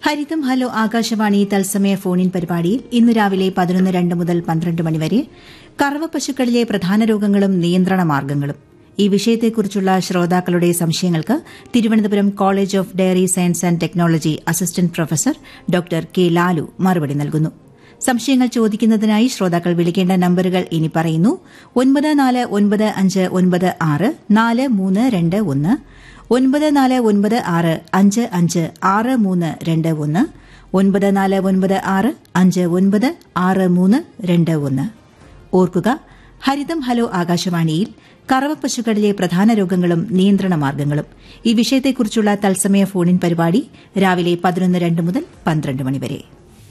ഹരിതം hello Akashvani തത്സമയ ഫോണിൻ പരിപാടിയിൽ ഇന്ന് രാവിലെ പതിനൊന്ന് രണ്ട് മുതൽ പന്ത്രണ്ട് മണിവരെ കറവ പശുക്കളിലെ പ്രധാന രോഗങ്ങളും നിയന്ത്രണ മാർഗ്ഗങ്ങളും ഈ വിഷയത്തെക്കുറിച്ചുള്ള ശ്രോതാക്കളുടെ സംശയങ്ങൾക്ക് Thiruvananthapuram college of dairy science and technology assistant professor doctor K Lalu മറുപടി നൽകുന്നു സംശയങ്ങൾ ചോദിക്കുന്നതിനായി ശ്രോതാക്കൾ വിളിക്കേണ്ട നമ്പറുകൾ ഇനി പറയുന്നു ഒൻപത് നാല് ഒൻപത് അഞ്ച് ഒൻപത് ആറ് നാല് മൂന്ന് രണ്ട് ഒന്ന് ഒൻപത് നാല് ഒൻപത് ആറ് അഞ്ച് അഞ്ച് ആറ് മൂന്ന് രണ്ട് ഒന്ന് ഒൻപത് നാല് ഒൻപത് ആറ് അഞ്ച് ഒൻപത് ആറ് മൂന്ന് രണ്ട് ഒന്ന് ഓർക്കുക ഹരിതം ഹലോ ആകാശവാണിയിൽ കറവ പശുക്കളിലെ പ്രധാന രോഗങ്ങളും നിയന്ത്രണ മാർഗ്ഗങ്ങളും ഈ വിഷയത്തെക്കുറിച്ചുള്ള തത്സമയ ഫോണിൻ പരിപാടി രാവിലെ പതിനൊന്ന് രണ്ട് മുതൽ പന്ത്രണ്ട് മണിവരെ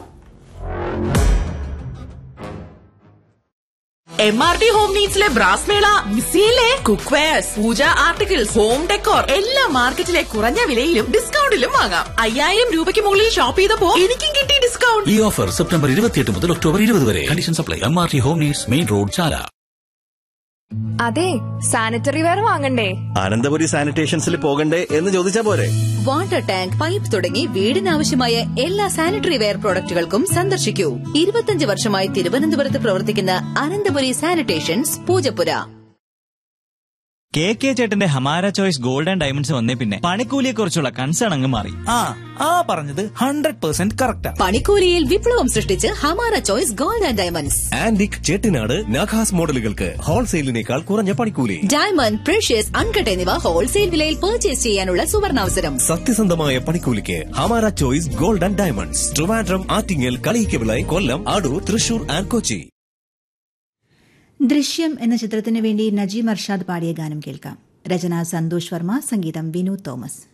എം ആർ ടി ഹോം നീഡ്സിലെ ബ്രാസ് മേള മിസ്സിയിലെ cook wares puja articles home decor എല്ലാ മാർക്കറ്റിലെ കുറഞ്ഞ വിലയിലും ഡിസ്കൗണ്ടിലും വാങ്ങാം അയ്യായിരം രൂപയ്ക്ക് മുകളിൽ ഷോപ്പ് ചെയ്തപ്പോ എനിക്കും കിട്ടി ഡിസ്കൗണ്ട് ഈ ഓഫർ സെപ്റ്റംബർ ഇരുപത്തിയെട്ട് മുതൽ ഒക്ടോബർ ഇരുപത് വരെ condition supply M R T home needs main road Chala അതെ സാനിറ്ററി വെയർ വാങ്ങണ്ടേ അനന്തപുരി സാനിറ്റേഷൻസിൽ പോകണ്ടേ എന്ന് ചോദിച്ചാ പോരെ വാട്ടർ ടാങ്ക് പൈപ്പ് തുടങ്ങി വീടിനാവശ്യമായ എല്ലാ സാനിറ്ററി വെയർ പ്രോഡക്റ്റുകൾക്കും സന്ദർശിക്കൂ ഇരുപത്തിയഞ്ച് വർഷമായി തിരുവനന്തപുരത്ത് പ്രവർത്തിക്കുന്ന Ananthapuri sanitations Poojappura K K ചേട്ടന്റെ Hamara choice gold and diamonds വന്നേ പിന്നെ പണിക്കൂലിയെ കുറിച്ചുള്ള കൺസേൺ അങ്ങ് മാറി ആ ആ പറഞ്ഞത് ഹൺഡ്രഡ് പെർസെന്റ് കറക്റ്റാ പണിക്കൂലിയിൽ വിപ്ലവം സൃഷ്ടിച്ച് Hamara choice gold and diamonds antique Chettinad നഖാസ് മോഡലുകൾക്ക് ഹോൾസെയിലിനേക്കാൾ കുറഞ്ഞ പണിക്കൂലി ഡയമണ്ട് പ്രഷ്യസ് അൺകട്ട് എന്നിവ ഹോൾസെയിൽ വിലയിൽ പർച്ചേസ് ചെയ്യാനുള്ള സുവർണാവസരം സത്യസന്ധമായ പണിക്കൂലിക്ക് Hamara choice gold and diamonds Trivandrum Attingal Kaliyikkavila Kollam Adoor Thrissur and Kochi Drishyam എന്ന ചിത്രത്തിന് വേണ്ടി നജീം അർഷാദ് പാടിയ ഗാനം കേൾക്കാം രചന സന്തോഷ് വർമ്മ സംഗീതം വിനോദ് തോമസ്